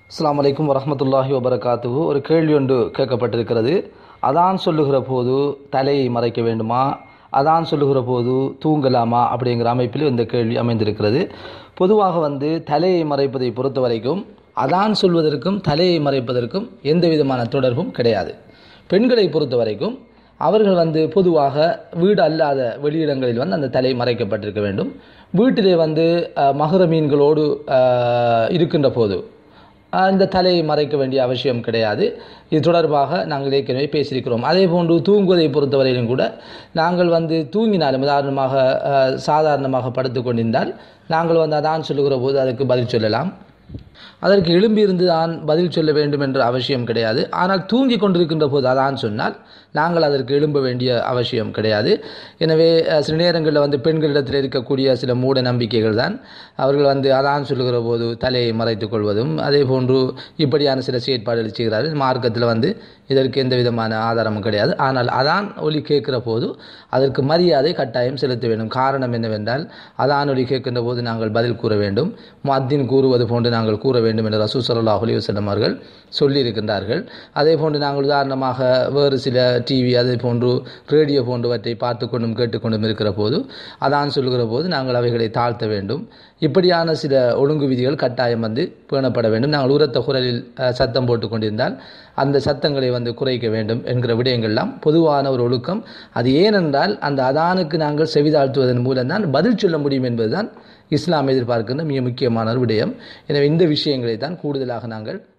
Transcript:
அஸ்ஸலாமு அலைக்கும் வரஹ்மத்துல்லாஹி வபரகாத்துஹு ஒரு கேள்வி ஒன்று கேட்கப்பட்டிருக்கிறது அதான் சொல்லுகிற போது தலையை மறைக்க வேண்டுமா அதான் சொல்லுகிற போது தூங்கலாமா அப்படிங்கிற அமைப்பில் இந்த கேள்வி அமைந்திருக்கிறது பொதுவாக வந்து தலையை மறைப்பதை பொறுத்த வரைக்கும் அதான் சொல்வதற்கும் தலையை மறைப்பதற்கும் எந்த விதமான தொடர்பும் கிடையாது பெண்களை பொறுத்த வரைக்கும் அவர்கள் வந்து பொதுவாக வீடு அல்லாத வெளியிடங்களில் வந்து அந்த தலை மறைக்கப்பட்டிருக்க வேண்டும் வீட்டிலே வந்து அஹ், மகர மீன்களோடு அஹ், இருக்கின்ற போது அஹ், இந்த தலையை மறைக்க வேண்டிய அவசியம் கிடையாது இது தொடர்பாக நாங்கள் ஏற்கனவே பேசியிருக்கிறோம் அதே போன்று தூங்குவதை பொறுத்தவரையிலும் கூட நாங்கள் வந்து தூங்கினாலும் உதாரணமாக அஹ், சாதாரணமாக படுத்து கொண்டிருந்தால் நாங்கள் வந்து அதான் சொல்லுகிற போது அதுக்கு பதில் சொல்லலாம் அதற்கு எழும்பியிருந்து தான் பதில் சொல்ல வேண்டும் என்ற அவசியம் கிடையாது ஆனால் தூங்கி கொண்டிருக்கின்ற போது அதான் சொன்னால் நாங்கள் அதற்கு எழும்ப வேண்டிய அவசியம் கிடையாது எனவே அஹ், சில நேரங்களில் வந்து பெண்களிடத்தில் இருக்கக்கூடிய சில மூட நம்பிக்கைகள் தான் அவர்கள் வந்து அதான் சொல்லுகிற போது தலையை மறைத்துக் கொள்வதும் அதே போன்று இப்படியான சில செயற்பாடுகள் செய்கிறார்கள் மார்க்கத்தில் வந்து இதற்கு எந்த விதமான ஆதாரமும் கிடையாது ஆனால் அதான் ஒலி கேட்கிற போது அதற்கு மரியாதை கட்டாயம் செலுத்த வேண்டும் காரணம் என்னவென்றால் அதான் ஒலி கேட்கின்ற போது நாங்கள் பதில் கூற வேண்டும் மத்தின் கூறுவது போன்று நாங்கள் கூற வேண்டும் என்று ரசூ சல்லாஹ் அலி வசல்லம் அவர்கள் சொல்லியிருக்கின்றார்கள் அதே போன்று நாங்கள் உதாரணமாக வேறு சில டிவி அதே போன்று ரேடியோ போன்றவற்றை பார்த்து கொண்டும் கேட்டுக்கொண்டும் இருக்கிற போது அதான் சொல்லுகிற போது நாங்கள் அவைகளை தாழ்த்த வேண்டும் இப்படியான சில ஒழுங்கு விதிகள் கட்டாயம் வந்து பேணப்பட வேண்டும் நாங்கள் உரத்த குரலில் அஹ், சத்தம் போட்டு கொண்டிருந்தால் அந்த சத்தங்களை வந்து குறைக்க வேண்டும் என்கிற விடயங்கள்லாம் பொதுவான ஒரு ஒழுக்கம் அது ஏனென்றால் அந்த அதானுக்கு நாங்கள் செவிதாழ்த்துவதன் மூலம்தான் பதில் சொல்ல முடியும் என்பதுதான் இஸ்லாம் எதிர்பார்க்கின்ற மிக முக்கியமான ஒரு விடயம் எனவே இந்த விஷயங்களை தான் கூடுதலாக நாங்கள்